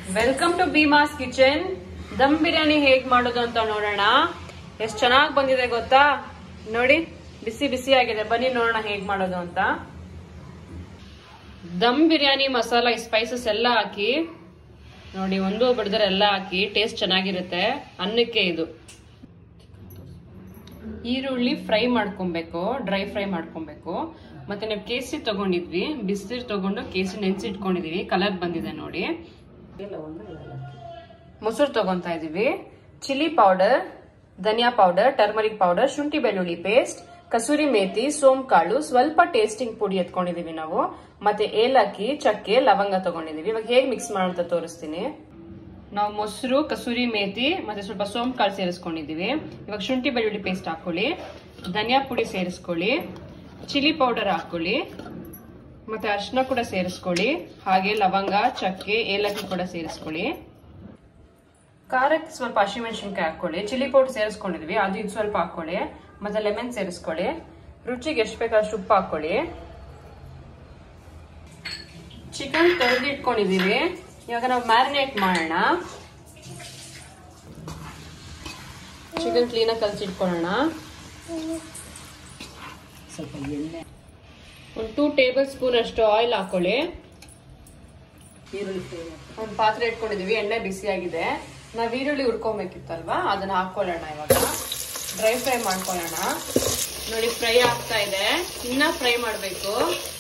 welcome to Bheema's kitchen dum biryani ಹೇಗ್ ಮಾಡೋದು ಅಂತ ನೋಡೋಣ ಎಷ್ಟ್ ಚೆನ್ನಾಗ್ ಬಂದಿದೆ ಗೊತ್ತಾ ನೋಡಿ ಬಿಸಿ ಬಿಸಿ ಆಗಿದೆ ಬನ್ನಿ ನೋಡೋಣ ಹೇಗ್ ಮಾಡೋದು ಅಂತ ದಮ್ ಬಿರಿಯಾನಿ ಮಸಾಲ ಸ್ಪೈಸಸ್ ಎಲ್ಲ ಹಾಕಿ ನೋಡಿ ಒಂದು ಬಿಡದ್ರೆ ಎಲ್ಲ ಹಾಕಿ ಟೇಸ್ಟ್ ಚೆನ್ನಾಗಿರುತ್ತೆ ಅನ್ನಕ್ಕೆ ಇದು ಈರುಳ್ಳಿ ಫ್ರೈ ಮಾಡ್ಕೊಬೇಕು ಡ್ರೈ ಫ್ರೈ ಮಾಡ್ಕೊಬೇಕು ಮತ್ತೆ ನಾವು ಕೇಸರಿ ತಗೊಂಡಿದ್ವಿ ಬಿಸಿನೀರು ತಗೊಂಡು ಕೇಸರಿ ನೆನ್ಸಿಟ್ಕೊಂಡಿದೀವಿ ಕಲರ್ ಬಂದಿದೆ ನೋಡಿ ಮೊಸರು ತಗೊಂತಾ ಇದೀವಿ ಚಿಲ್ಲಿ ಪೌಡರ್ ಧನಿಯಾ ಪೌಡರ್ ಟರ್ಮರಿಕ್ ಪೌಡರ್ ಶುಂಠಿ ಬೆಳ್ಳುಳ್ಳಿ ಪೇಸ್ಟ್ ಕಸೂರಿ ಮೇಥಿ ಸೋಮ್ ಕಾಳು ಸ್ವಲ್ಪ ಟೇಸ್ಟಿಂಗ್ ಪುಡಿ ಎತ್ಕೊಂಡಿದೀವಿ ನಾವು ಮತ್ತೆ ಏಲಕ್ಕಿ ಚಕ್ಕೆ ಲವಂಗ ತಗೊಂಡಿದೀವಿ ಇವಾಗ ಹೇಗೆ ಮಿಕ್ಸ್ ಮಾಡೋಂತ ತೋರಿಸ್ತೀನಿ ನಾವು ಮೊಸರು ಕಸೂರಿ ಮೇಥಿ ಮತ್ತೆ ಸ್ವಲ್ಪ ಸೋಮ್ ಕಾಳು ಸೇರಿಸ್ಕೊಂಡಿದೀವಿ ಇವಾಗ ಶುಂಠಿ ಬೆಳ್ಳುಳ್ಳಿ ಪೇಸ್ಟ್ ಹಾಕೊಳ್ಳಿ ಧನಿಯಾ ಪುಡಿ ಸೇರಿಸ್ಕೊಳ್ಳಿ ಚಿಲ್ಲಿ ಪೌಡರ್ ಹಾಕೊಳ್ಳಿ ಮತ್ತೆ ಅರಿಶಿನ ಕೂಡ ಸೇರಿಸ್ಕೊಳ್ಳಿ ಹಾಗೆ ಲವಂಗ ಚಕ್ಕೆ ಏಲಕ್ಕಿ ಕೂಡ ಸೇರಿಸ್ಕೊಳ್ಳಿ ಖಾರಕ್ಕೆ ಸ್ವಲ್ಪ ಹಸಿಮೆಣಸಿನ್ಕಾಯಿ ಹಾಕೊಳ್ಳಿ ಚಿಲ್ಲಿ ಪೌಡರ್ ಸೇರಿಸ್ಕೊಂಡಿದ್ವಿ ಅದು ಇದು ಸ್ವಲ್ಪ ಹಾಕೊಳ್ಳಿ ಮತ್ತೆ ಲೆಮನ್ ಸೇರಿಸ್ಕೊಳ್ಳಿ ರುಚಿಗೆ ಎಷ್ಟು ಬೇಕಾದಷ್ಟು ಉಪ್ಪು ಹಾಕೊಳ್ಳಿ ಚಿಕನ್ ತೊಳೆದು ಇಟ್ಕೊಂಡಿದೀವಿ ಇವಾಗ ನಾವು ಮ್ಯಾರಿನೇಟ್ ಮಾಡೋಣ ಚಿಕನ್ ಕ್ಲೀನಾಗಿ ಕಲ್ಸಿಟ್ಕೊಳ್ಳೋಣ ಸ್ವಲ್ಪ ಎಣ್ಣೆ ಒಂದು ಟೂ ಟೇಬಲ್ ಸ್ಪೂನ್ ಅಷ್ಟು ಆಯಿಲ್ ಹಾಕೊಳ್ಳಿ ಈರುಳ್ಳಿ ಫ್ರೈ ಒಂದು ಪಾತ್ರೆ ಇಟ್ಕೊಂಡಿದೀವಿ ಎಣ್ಣೆ ಬಿಸಿ ಆಗಿದೆ ನಾವ್ ಈರುಳ್ಳಿ ಹುರ್ಕೊಬೇಕಿತ್ತಲ್ವಾ ಅದನ್ನ ಹಾಕೊಳ್ಳೋಣ ಇವಾಗ ಡ್ರೈ ಫ್ರೈ ಮಾಡ್ಕೊಳ್ಳೋಣ ನೋಡಿ ಫ್ರೈ ಆಗ್ತಾ ಇದೆ ಇನ್ನ ಫ್ರೈ ಮಾಡ್ಬೇಕು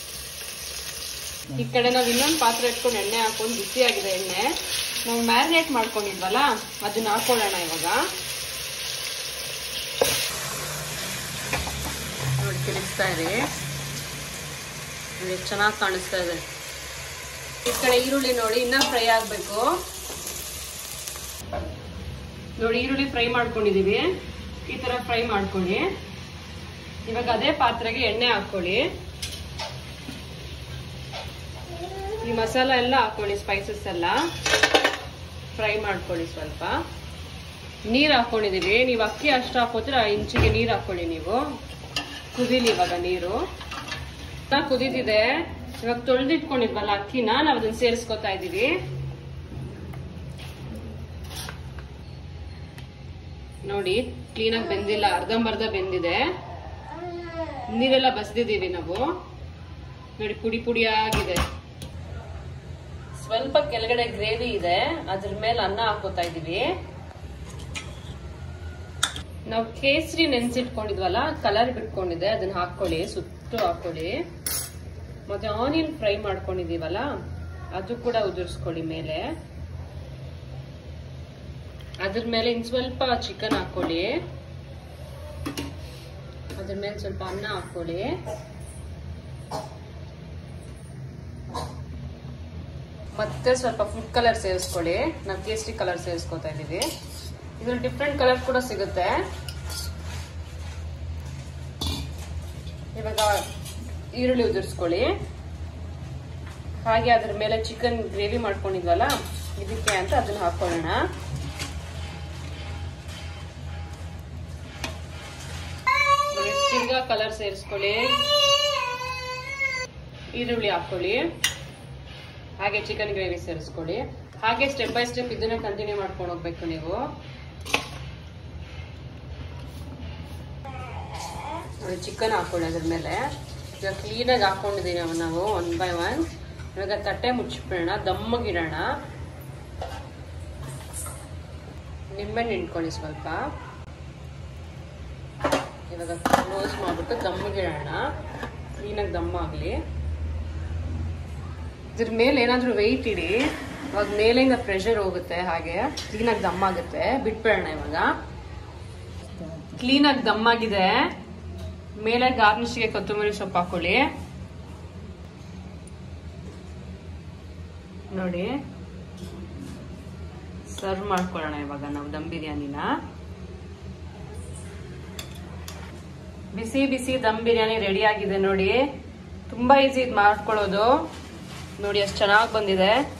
ಈ ಕಡೆ ನಾವ್ ಇನ್ನೊಂದು ಪಾತ್ರೆ ಇಟ್ಕೊಂಡು ಎಣ್ಣೆ ಹಾಕೊಂಡು ಬಿಸಿ ಆಗಿದೆ ಎಣ್ಣೆ ನಾವು ಮ್ಯಾರಿನೇಟ್ ಮಾಡ್ಕೊಂಡಿದ್ವಲ್ಲ ಅದನ್ನ ಹಾಕೊಳ್ಳೋಣ ಇವಾಗ ನೋಡಿ ತಿರುಗಿಸ್ತಾ ಇದೆ ನೋಡಿ ಚೆನ್ನಾಗಿ ಕಾಣಿಸ್ತಾ ಇದೆ ಈ ಕಡೆ ಈರುಳ್ಳಿ ನೋಡಿ ಇನ್ನ ಫ್ರೈ ಆಗ್ಬೇಕು ನೋಡಿ ಈರುಳ್ಳಿ ಫ್ರೈ ಮಾಡ್ಕೊಂಡಿದೀವಿ ಈ ತರ ಫ್ರೈ ಮಾಡ್ಕೊಳ್ಳಿ ಇವಾಗ ಅದೇ ಪಾತ್ರೆಗೆ ಎಣ್ಣೆ ಹಾಕೊಳ್ಳಿ ಈ ಮಸಾಲ ಎಲ್ಲ ಹಾಕೊಳ್ಳಿ ಸ್ಪೈಸಸ್ ಎಲ್ಲ ಫ್ರೈ ಮಾಡ್ಕೊಳ್ಳಿ ಸ್ವಲ್ಪ ನೀರ್ ಹಾಕೊಂಡಿದೀವಿ ನೀವು ಅಕ್ಕಿ ಅಷ್ಟು ಹಾಕೋದ್ರೆ ಇಂಚಿಗೆ ನೀರ್ ಹಾಕೊಳ್ಳಿ ನೀವು ಕುದೀಲಿ ಇವಾಗ ನೀರು ಚೆನ್ನಾಗ್ ಕುದೀತಿದೆ ಇವಾಗ ತೊಳೆದಿಟ್ಕೊಂಡಿದ್ವಲ್ಲ ಅಕ್ಕಿನ ನಾವ್ ಅದನ್ನ ಸೇರಿಸ್ಕೊತಾ ಇದೀವಿ ನೋಡಿ ಕ್ಲೀನಾಗಿ ಬೆಂದಿಲ್ಲ ಅರ್ಧಂಬರ್ಧ ಬೆಂದಿದೆ ನೀರೆಲ್ಲ ಬಸ್ದಿದೀವಿ ನಾವು ನೋಡಿ ಪುಡಿ ಪುಡಿ ಆಗಿದೆ ಸ್ವಲ್ಪ ಕೆಳಗಡೆ ಗ್ರೇವಿ ಇದೆ ಅದ್ರ ಮೇಲೆ ಅನ್ನ ಹಾಕೋತಾ ಇದೀವಿ ನಾವು ಕೇಸರಿ ನೆನ್ಸಿಟ್ಕೊಂಡಿದ್ವಲ್ಲ ಕಲರ್ ಬಿಟ್ಕೊಂಡಿದೆ ಅದನ್ನ ಹಾಕೊಳ್ಳಿ ಸುತ್ತು ಹಾಕೊಳ್ಳಿ ಮತ್ತೆ ಆನಿಯನ್ ಫ್ರೈ ಮಾಡ್ಕೊಂಡಿದೀವಲ್ಲ ಅದು ಕೂಡ ಉದುರಿಸ್ಕೊಳ್ಳಿ ಮೇಲೆ ಅದ್ರ ಮೇಲೆ ಇನ್ ಸ್ವಲ್ಪ ಚಿಕನ್ ಹಾಕೊಳ್ಳಿ ಅದ್ರ ಮೇಲೆ ಸ್ವಲ್ಪ ಅನ್ನ ಹಾಕೊಳ್ಳಿ ಮತ್ತೆ ಸ್ವಲ್ಪ ಫುಡ್ ಕಲರ್ ಸೇರಿಸ್ಕೊಳ್ಳಿ ನಾವು ಕೇಸರಿ ಕಲರ್ ಸೇರಿಸ್ಕೊತಾ ಇದೀವಿ ಇದ್ರಲ್ಲಿ ಡಿಫ್ರೆಂಟ್ ಕಲರ್ ಕೂಡ ಸಿಗುತ್ತೆ ಇವಾಗ ಈರುಳ್ಳಿ ಉದುರಿಸ್ಕೊಳ್ಳಿ ಹಾಗೆ ಅದ್ರ ಮೇಲೆ ಚಿಕನ್ ಗ್ರೇವಿ ಮಾಡ್ಕೊಂಡಿದ್ವಲ್ಲ ಇದಕ್ಕೆ ಅಂತ ಅದನ್ನ ಹಾಕೊಳ್ಳೋಣ ತಿರ್ಗಾ ಕಲರ್ ಸೇರಿಸ್ಕೊಳ್ಳಿ ಈರುಳ್ಳಿ ಹಾಕೊಳ್ಳಿ ಹಾಗೆ ಚಿಕನ್ ಗ್ರೇವಿ ಸೇರಿಸ್ಕೊಳ್ಳಿ ಹಾಗೆ ಸ್ಟೆಪ್ ಬೈ ಸ್ಟೆಪ್ ಇದನ್ನ ಕಂಟಿನ್ಯೂ ಮಾಡ್ಕೊಂಡು ಹೋಗ್ಬೇಕು ನೀವು ನೋಡಿ ಚಿಕನ್ ಹಾಕೊಳ್ಳಿ ಅದ್ರ ಮೇಲೆ ಇವಾಗ ಕ್ಲೀನಾಗಿ ಹಾಕೊಂಡಿದ್ದೀವಿ ನಾವು ಒನ್ ಬೈ ಒನ್ ಇವಾಗ ತಟ್ಟೆ ಮುಚ್ಚಿಬಿಡೋಣ ದಮ್ಮಗಿಡೋಣ ನಿಂಬೆಹಣ್ಣು ಹಿಂಡ್ಕೊಳ್ಳಿ ಸ್ವಲ್ಪ ಇವಾಗ ಕ್ಲೋಸ್ ಮಾಡ್ಬಿಟ್ಟು ದಮ್ಮಗಿಡೋಣ ಕ್ಲೀನಾಗಿ ದಮ್ಮಾಗಲಿ ಇದ್ರ ಮೇಲೆ ಏನಾದರೂ ವೆಯ್ಟ್ ಇಡಿ ಅವಾಗ ಮೇಲಿಂದ ಪ್ರೆಷರ್ ಹೋಗುತ್ತೆ ಹಾಗೆ ಕ್ಲೀನಾಗಿ ದಮ್ಮಾಗುತ್ತೆ ಬಿಟ್ಬಿಡೋಣ ಇವಾಗ ಕ್ಲೀನಾಗಿ ದಮ್ಮಾಗಿದೆ ಮೇಲೆ ಗಾರ್ನಿಷ್ಗೆ ಕೊತ್ತಂಬರಿ ಸೊಪ್ಪು ಹಾಕೊಳ್ಳಿ ನೋಡಿ ಸರ್ವ್ ಮಾಡ್ಕೊಳ್ಳೋಣ ಇವಾಗ ನಾವು ದಮ್ ಬಿರಿಯಾನಿನ ಬಿಸಿ ಬಿಸಿ ದಮ್ ಬಿರಿಯಾನಿ ರೆಡಿ ಆಗಿದೆ ನೋಡಿ ತುಂಬಾ ಈಸಿ ಇದು ಮಾಡ್ಕೊಳ್ಳೋದು ನೋಡಿ ಎಷ್ಟು ಚೆನ್ನಾಗಿ ಬಂದಿದೆ